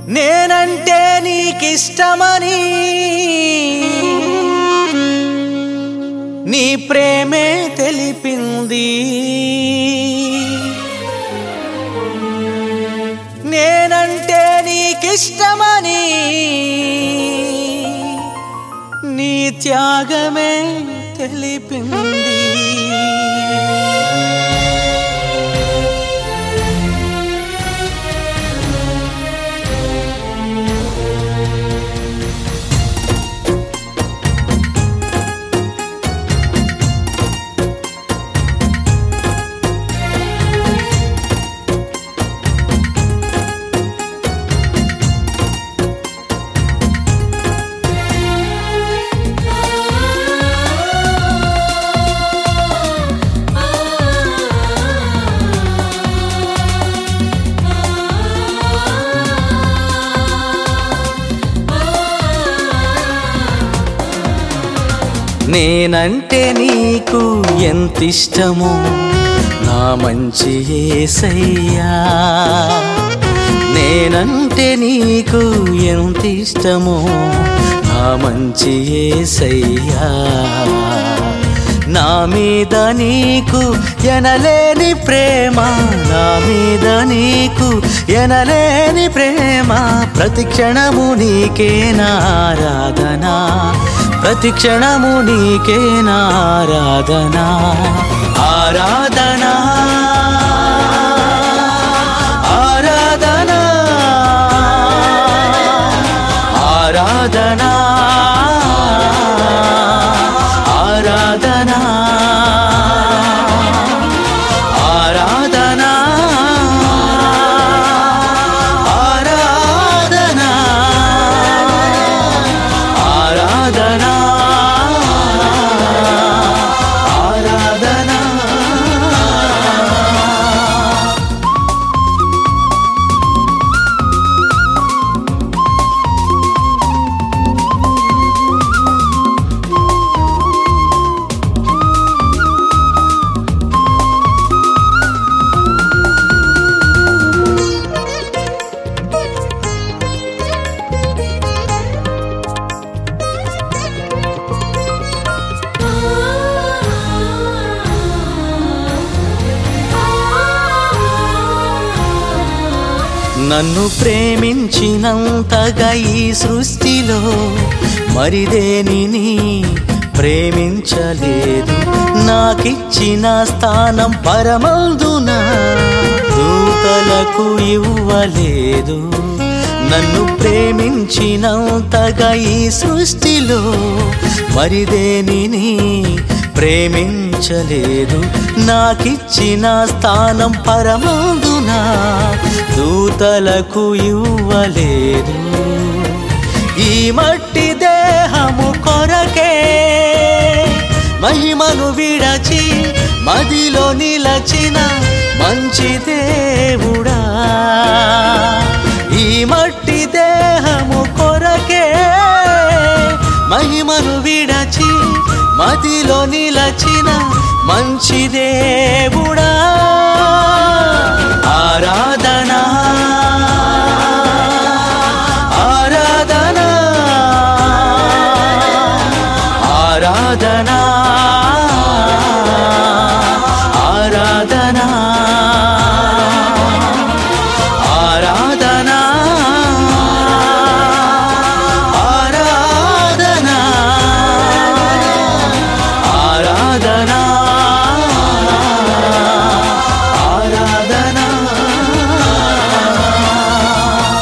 నేనంటే నీకిష్టమని నీ ప్రేమే తెలిపింది నేనంటే నీకిష్టమని నీ త్యాగమే తెలిపింది నేనంటే నీకు ఎంత ఇష్టమో నా మంచి ఏసయ్యా నేనంటే నీకు ఎంత ఇష్టమో నా మంచి ఏసయ్యా నా మీద నీకు ఎనలేని ప్రేమ నా మీద నీకు ఎనలేని ప్రేమ ప్రతి క్షణము నీకే నారాధనా ప్రతి క్షణము నీకే నారాధనా ఆరాధనా ఆరాధనా ఆరాధనా ఆరాధనా ఆరాధనా ఆరాధనా ఆరాధనా ఆరాధనా నన్ను ప్రేమించినంతగా ఈ సృష్టిలో మరిదేనిని ప్రేమించలేదు నాకిచ్చిన స్థానం పరమందున దూతలకు ఇవ్వలేదు నన్ను ప్రేమించినంతగా ఈ సృష్టిలో మరిదేనిని ప్రేమించలేదు నాకిచ్చిన స్థానం పరమందున దూతలకు ఇవ్వలేదు ఈ మట్టి దేహము కొరకే మహిమను విడచి మదిలో నిలచిన మంచి దేవుడా ఈ మట్టి దేహము కొరకే మహిమను విడచి మదిలో నిలచిన మంచి దేవుడా ఆరాధనా ఆరాధనా ఆరాధనా ఆరాధనా ఆరాధనా ఆరాధనా ఆరాధనా ఆరాధనా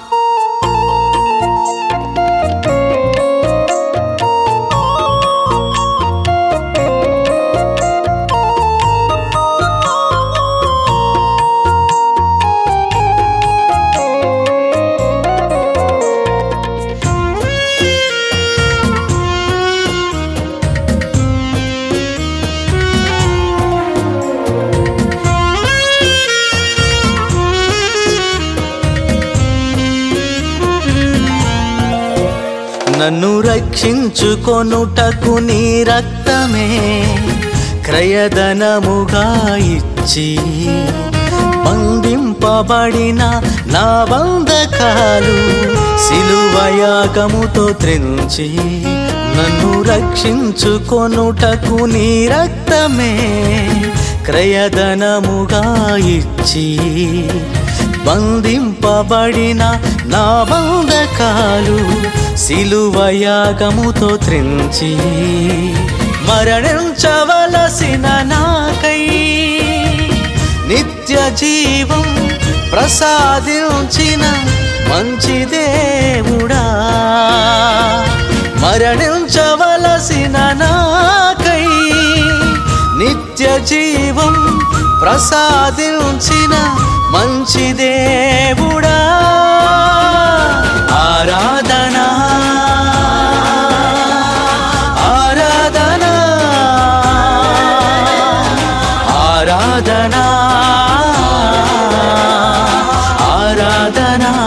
నన్ను రక్షించుకొనుటకు నీ రక్తమే క్రయధనముగా ఇచ్చి బంధింప బంధింపబడిన నా బంధకాలు సిలువయాగముతో త్రెంచి నన్ను రక్షించుకొనుటకు నీ రక్తమే క్రయధనముగా ఇచ్చి బంధింపబడిన నా బంధకాలు సిలువయాగముతో త్రెంచి మరణించవలసిన నాకై నిత్య జీవం ప్రసాదించిన మంచి దేవుడా మరణించవలసిన నాకై నిత్య జీవం ప్రసాదించిన మంచి దేవుడా ఆరాధనా ఆరాధనా ఆరాధనా ఆరాధనా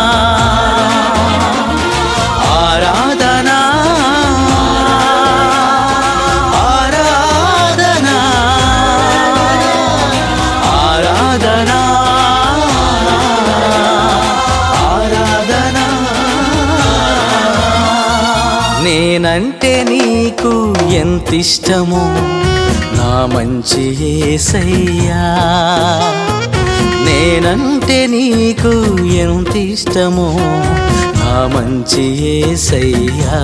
ఆరాధనా ఆరాధనా ఆరాధనా ఆరాధనా నేనంటే నీకు ఎంతిష్టమో నా మంచి ఏసయ్యా నేనంటే నీకు ఎంత ఇష్టమో నా మంచి ఏసయ్యా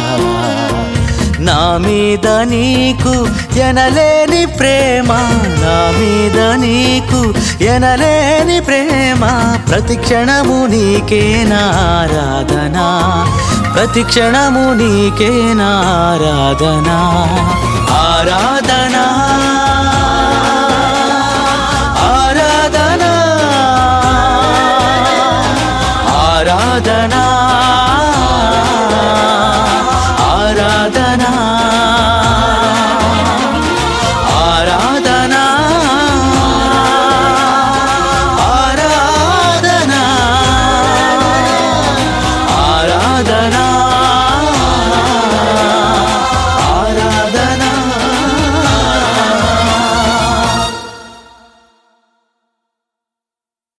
నా మీద నీకు ఎనలేని ప్రేమ నా మీద నీకు ఎనలేని ప్రేమ ప్రతి క్షణము నీకే నారాధనా ప్రతి క్షణము నీకే నారాధనా ఆరాధనా ఆరాధనా ఆరాధనా